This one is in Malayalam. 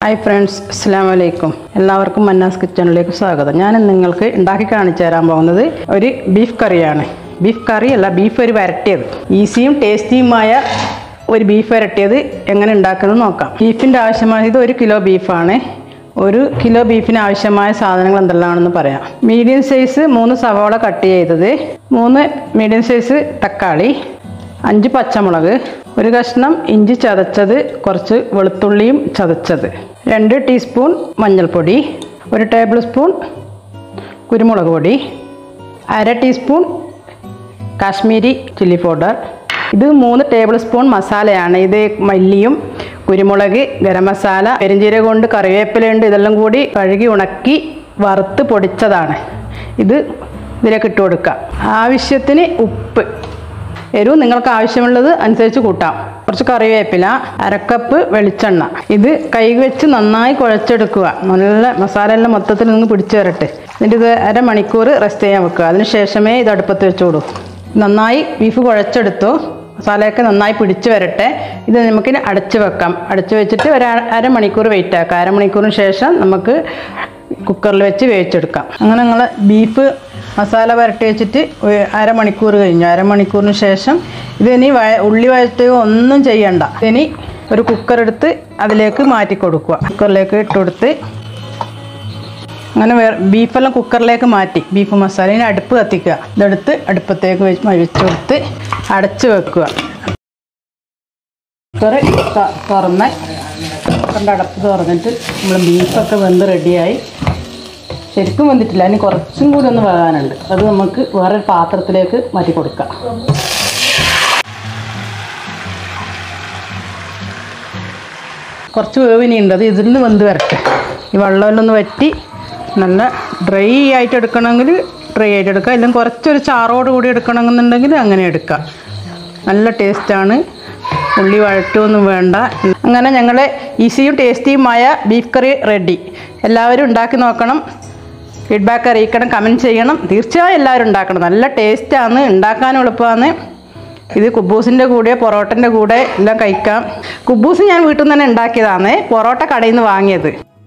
ഹായ് ഫ്രണ്ട്സ് അസ്സാം വലൈക്കും എല്ലാവർക്കും മന്നാസ് കിച്ചണിലേക്ക് സ്വാഗതം ഞാൻ ഇന്ന് നിങ്ങൾക്ക് ഉണ്ടാക്കി കാണിച്ചു തരാൻ പോകുന്നത് ഒരു ബീഫ് കറിയാണ് ബീഫ് കറി അല്ല ബീഫ് ഒരു വരട്ടിയത് ഈസിയും ടേസ്റ്റിയുമായ ഒരു ബീഫ് വരട്ടിയത് എങ്ങനെ ഉണ്ടാക്കുന്നത് നോക്കാം ബീഫിൻ്റെ ആവശ്യമായ ഇത് ഒരു കിലോ ബീഫാണ് ഒരു കിലോ ബീഫിന് ആവശ്യമായ സാധനങ്ങൾ എന്തെല്ലാമാണെന്ന് പറയാം മീഡിയം സൈസ് മൂന്ന് സവാള കട്ട് ചെയ്തത് മൂന്ന് മീഡിയം സൈസ് തക്കാളി അഞ്ച് പച്ചമുളക് ഒരു കഷ്ണം ഇഞ്ചി ചതച്ചത് കുറച്ച് വെളുത്തുള്ളിയും ചതച്ചത് രണ്ട് ടീസ്പൂൺ മഞ്ഞൾപ്പൊടി ഒരു ടേബിൾ സ്പൂൺ കുരുമുളക് പൊടി അര ടീസ്പൂൺ കാശ്മീരി ചില്ലി പൗഡർ ഇത് മൂന്ന് ടേബിൾ സ്പൂൺ മസാലയാണ് ഇത് മല്ലിയും കുരുമുളക് ഗരം മസാല പെരിഞ്ചീരകം കൊണ്ട് കറിവേപ്പിലയുണ്ട് ഇതെല്ലാം കൂടി കഴുകി ഉണക്കി വറുത്ത് പൊടിച്ചതാണ് ഇത് ഇതിലേക്ക് ഇട്ട് കൊടുക്കുക ആവശ്യത്തിന് ഉപ്പ് എരിവ് നിങ്ങൾക്ക് ആവശ്യമുള്ളത് അനുസരിച്ച് കൂട്ടാം കുറച്ച് കറിവേപ്പില അരക്കപ്പ് വെളിച്ചെണ്ണ ഇത് കൈ വെച്ച് നന്നായി കുഴച്ചെടുക്കുക നല്ല മസാല എല്ലാം മൊത്തത്തിൽ നിന്ന് പിടിച്ചു വരട്ടെ എന്നിട്ട് ഇത് അരമണിക്കൂർ റെസ്റ്റ് ചെയ്യാൻ വെക്കുക അതിന് ശേഷമേ ഇത് അടുപ്പത്ത് വെച്ചോളൂ നന്നായി ബീഫ് കുഴച്ചെടുത്തു മസാലയൊക്കെ നന്നായി പിടിച്ചു വരട്ടെ ഇത് നമുക്ക് അടച്ച് വെക്കാം അടച്ച് വെച്ചിട്ട് ഒരു അര- അരമണിക്കൂർ വെയിറ്റ് ആക്കാം അരമണിക്കൂറിന് ശേഷം നമുക്ക് കുക്കറിൽ വെച്ച് വേവിച്ചെടുക്കാം അങ്ങനെ ഞങ്ങൾ ബീഫ് മസാല പുരട്ടി വെച്ചിട്ട് ഒരു അരമണിക്കൂർ കഴിഞ്ഞു അരമണിക്കൂറിന് ശേഷം ഇതിനി വഴ ഉള്ളി വഴറ്റുകയോ ഒന്നും ചെയ്യണ്ട ഇനി ഒരു കുക്കർ എടുത്ത് അതിലേക്ക് മാറ്റി കൊടുക്കുക കുക്കറിലേക്ക് ഇട്ട് കൊടുത്ത് അങ്ങനെ വേ ബീഫെല്ലാം കുക്കറിലേക്ക് മാറ്റി ബീഫ് മസാല ഇനി അടുപ്പ് കത്തിക്കുക ഇതെടുത്ത് അടുപ്പത്തേക്ക് വെച്ച് വെച്ച് കൊടുത്ത് അടച്ച് വെക്കുക കുക്കർ ത- തുറന്ന് കുക്കറിൻ്റെ അടപ്പ് തുറന്നിട്ട് നമ്മൾ ബീഫൊക്കെ വെന്ത് റെഡിയായി ശരിക്കും വെന്തിട്ടില്ല അതിന് കുറച്ചും കൂടി ഒന്ന് വേകാനുണ്ട് അത് നമുക്ക് വേറൊരു പാത്രത്തിലേക്ക് മാറ്റി കൊടുക്കാം കുറച്ച് വേവിനിയുണ്ട് അത് ഇതിൽ നിന്ന് വെന്ത് വരട്ടെ ഈ വെള്ളമെല്ലാം ഒന്ന് വറ്റി നല്ല ഡ്രൈ ആയിട്ട് എടുക്കണമെങ്കിൽ ഡ്രൈ ആയിട്ട് എടുക്കുക അല്ലെങ്കിൽ കുറച്ചൊരു ചാറോട് കൂടി എടുക്കണമെന്നുണ്ടെങ്കിൽ അങ്ങനെ എടുക്കാം നല്ല ടേസ്റ്റാണ് ഉള്ളി വഴറ്റൊന്നും വേണ്ട അങ്ങനെ ഞങ്ങൾ ഈസിയും ടേസ്റ്റിയുമായ ബീഫ് കറി റെഡി എല്ലാവരും ഉണ്ടാക്കി നോക്കണം ഫീഡ്ബാക്ക് അറിയിക്കണം കമൻറ്റ് ചെയ്യണം തീർച്ചയായും എല്ലാവരും ഉണ്ടാക്കണം നല്ല ടേസ്റ്റാണ് ഉണ്ടാക്കാനും എളുപ്പമാണ് ഇത് കുബൂസിൻ്റെ കൂടെ പൊറോട്ടൻ്റെ കൂടെ എല്ലാം കഴിക്കാം കുബൂസ് ഞാൻ വീട്ടിൽ നിന്ന് തന്നെ ഉണ്ടാക്കിയതാണ് പൊറോട്ട കടയിൽ നിന്ന് വാങ്ങിയത്